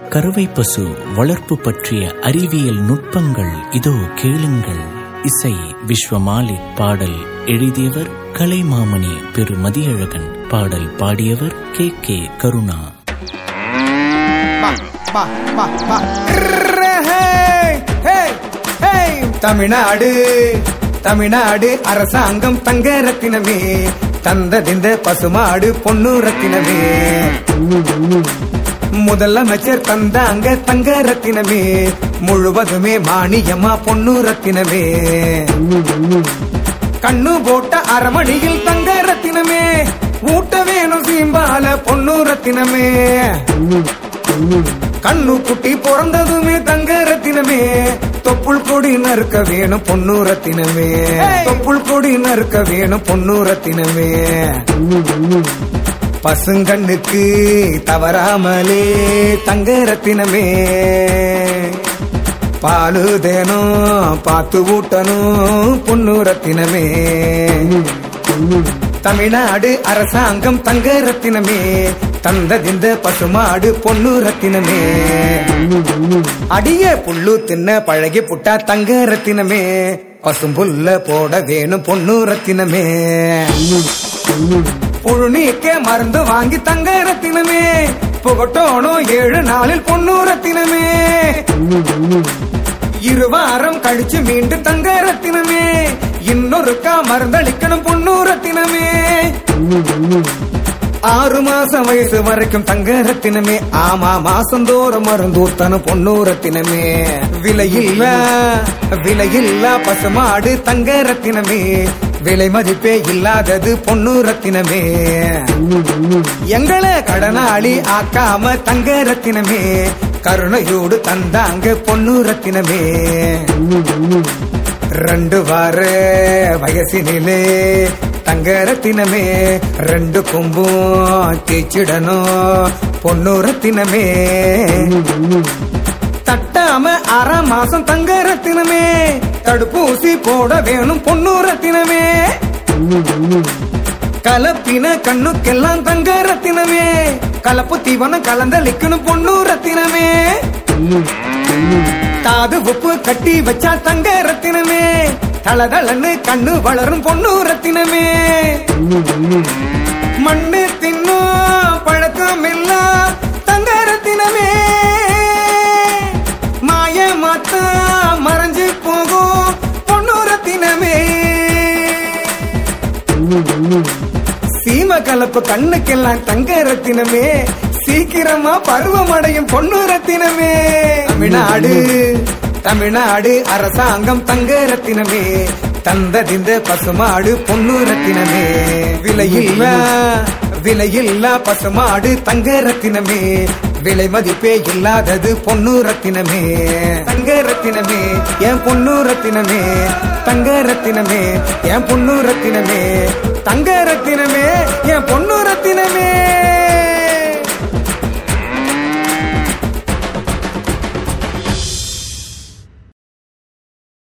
கறவை பசு வளர்ப்பு பற்றிய அறிவியல் நுட்பங்கள் இதோ கேளுங்கள் இசை விஸ்வமாலிக் பாடல் எழுதியவர் கலைமாமணி பெரு மதியழகன் பாடல் பாடியவர் கே கே கருணா பா, பா, பா, பா. ர்ரு, ஹே, ஹே, ஹே. தமிழ்நாடு தமிழ்நாடு அரசாங்கம் தங்க ரத்தினமே தந்ததிந்த பசுமாடு பொண்ணு ரத்தினமே முதலமைச்சர் தந்தாங்க தங்க ரத்தினமே முழுவதுமே மானியமா பொண்ணு ரத்தினமே கண்ணு போட்ட அரமணியில் தங்க ரத்தினமே ஊட்ட வேணும் சீம்பால பொண்ணு ரத்தினமே கண்ணு குட்டி பிறந்ததுமே தங்க ரத்தினமே தொப்புள் கொடி நறுக்க வேணும் பொண்ணு ரத்தினமே தொப்புள் கொடி நறுக்க வேணும் பொண்ணு ரத்தினமே பசுங்கண்ணுக்கு தவறாமலே தங்க ரத்தினமே பாலு தேனும் பார்த்து ஊட்டணும் பொண்ணு ரத்தினமே தமிழ்நாடு அரசாங்கம் தங்க ரத்தினமே தந்ததிந்த பசுமாடு பொண்ணு ரத்தினமே அடிய புல்லு தின்ன பழகி புட்டா தங்க ரத்தினமே பசும்புல்ல போட வேணும் பொண்ணு ரத்தினமே புழுநீக்க மருந்து வாங்கி தங்க ரத்தினமே புகட்டோணும் ஏழு நாளில் பொண்ணு ரத்தினமே இருவாரம் கழிச்சு மீண்டும் தங்க ரத்தினமே இன்னொருக்கா மருந்தளிக்கணும் பொண்ணு ரத்தினமே ஆறு மாசம் வயசு வரைக்கும் தங்க ரத்தினமே ஆமா மாசம் தோறும் மருந்தூத்தனும் பொண்ணு ரத்தினமே விலையில்ல விலையில்ல பசுமாடு தங்க ரத்தினமே விலை மதிப்பே இல்லாதது பொண்ணு ரத்தினமே எங்களை கடனாளி ஆக்காம தங்க ரத்தினமே கருணையோடு தந்தாங்க பொண்ணு ரத்தினமே ரெண்டு வார வயசினிலே தங்க ரத்தினமே ரெண்டு கொம்பும் தேய்ச்சிடணும் பொண்ணு ரத்தினமே தட்டாம அரை மாசம் தங்க ரத்தினமே தடுப்பூசி போட வேணும் பொண்ணு ரத்தினமே கலப்பின கண்ணுக்கெல்லாம் தங்க ரத்தினமே கலப்பு தீவனம் கலந்தளிக்கணும் பொண்ணு ரத்தினமே காது உப்பு கட்டி வச்சா தங்க ரத்தினமே தளதளன்னு கண்ணு வளரும் பொண்ணு ரத்தினமே மண்ணு தின்னும் பழக்கம் இல்ல தங்க ரத்தினமே மாய மாத்தா மறைஞ்சு போகும் பொண்ணு ரத்தினமே சீம கலப்பு கண்ணுக்கெல்லாம் தங்க ரத்தினமே சீக்கிரமா பருவம் அடையும் பொண்ணு ரத்தினமே தமிழ்நாடு தமிழ்நாடு அரசாங்கம் தங்க ரத்தினமே தந்ததிந்த பசுமாடு பொண்ணு ரத்தினமே விலையில்ல விலையில்ல பசுமாடு தங்க ரத்தினமே விலை மதிப்பே இல்லாதது பொண்ணு ரத்தினமே தங்க ரத்தினமே என் பொண்ணு ரத்தினமே தங்க ரத்தினமே என் பொண்ணு ரத்தினமே தங்க ரத்தினமே என் பொண்ணு